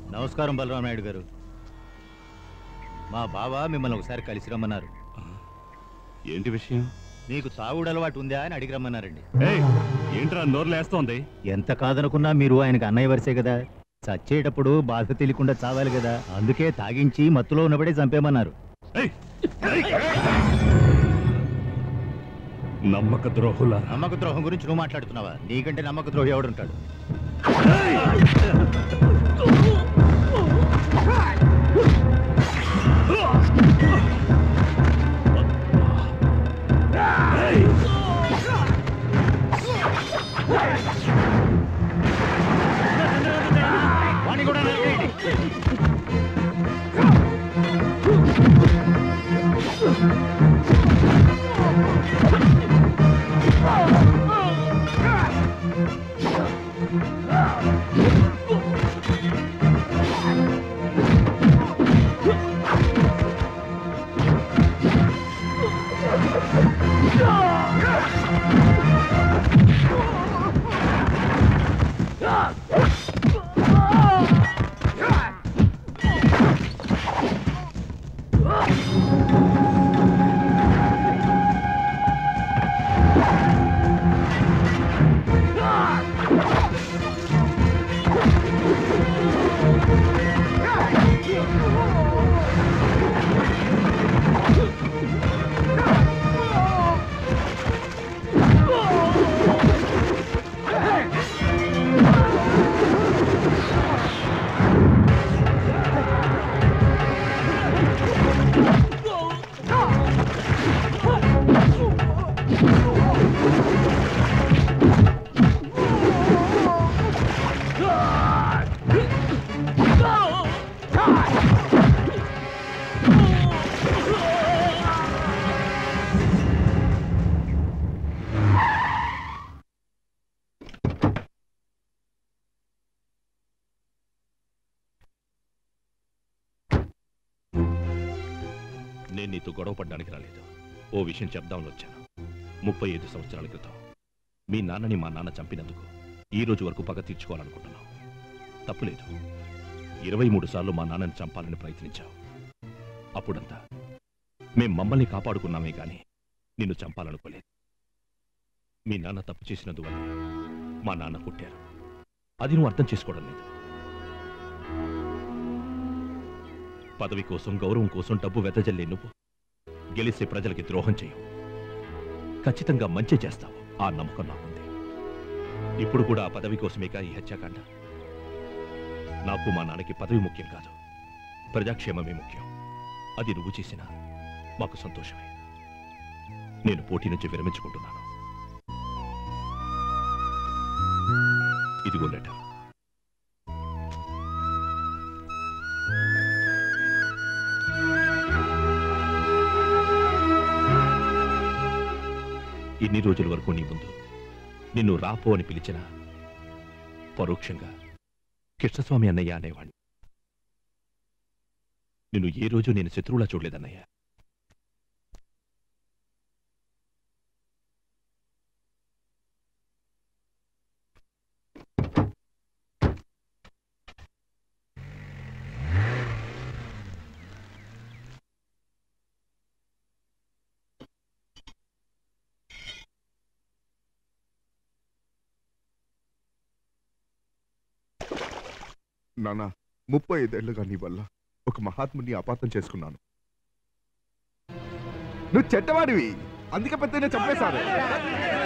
నమస్కారం బలరామ నాయుడు గారు మా బావ మిమ్మల్ని ఒకసారి కలిసి రమ్మన్నారు ఏంటి విషయం మీకు తాగుడు అలవాటు ఉందా అని అడిగి రమ్మన్నారండి ఏయ్ ఏంట్రా నోర్లేస్తోంది ఎంత కాదనుకున్నా మీరు ఆయనకు అన్నయ్య వరుసే కదా చచ్చేటప్పుడు బాధ తెలియకుండా చావాలి కదా అందుకే తాగించి మత్తులో ఉన్నప్పుడే చంపేమన్నారు ఏయ్! ఏయ్! నమ్మక ద్రోహుల నమ్మక ద్రోహం గురించి నువ్వు మాట్లాడుతున్నావా నీకంటే నమ్మక ద్రోహి ఎవడుంటాడు వాణ్ణి కూడా నరికేయండి. నేను నీతో గొడవ పడ్డానికి రాలేదు ఓ విషయం చెప్దామని వచ్చాను ముప్పై ఐదు సంవత్సరాల క్రితం మీ నాన్నని మా నాన్న చంపినందుకు ఈ రోజు వరకు పగ తీర్చుకోవాలనుకుంటున్నావు తప్పులేదు ఇరవై మూడు సార్లు మా నాన్నని చంపాలని ప్రయత్నించావు అప్పుడంతా మేం మమ్మల్ని కాపాడుకున్నామే గాని నిన్ను చంపాలనుకోలేదు మీ నాన్న తప్పు చేసినందువల్ల మా నాన్న పుట్టారు అది నువ్వు అర్థం చేసుకోవడం లేదు పదవి కోసం గౌరవం కోసం డబ్బు వెదజల్లే నువ్వు గెలిసే ప్రజలకి ద్రోహం చేయవు ఖచ్చితంగా మంచి చేస్తావు ఆ నమ్మకం నాకుంది ఇప్పుడు కూడా ఆ పదవి కోసమేగా ఈ హత్యాకాండ నాకు మా నాన్నకి పదవి ముఖ్యం కాదు ప్రజాక్షేమమే ముఖ్యం అది నువ్వు చేసినా మాకు సంతోషమే నేను పోటీ నుంచి విరమించుకుంటున్నాను ఇదిగో లెటర్ ఇన్ని రోజుల వరకు నీ ముందు నిన్ను రాపో అని పిలిచిన పరోక్షంగా కృష్ణస్వామి అన్నయ్య అనేవాణ్ణి నిన్ను ఏ రోజు నేను శత్రువులా చూడలేదన్నయ్య నాన్న ముప్పై ఐదేళ్లుగా నీ వల్ల ఒక మహాత్ముని అపార్థం చేసుకున్నాను నువ్వు చెడ్డవాడివి అందుకే పెద్ద చంపేశారు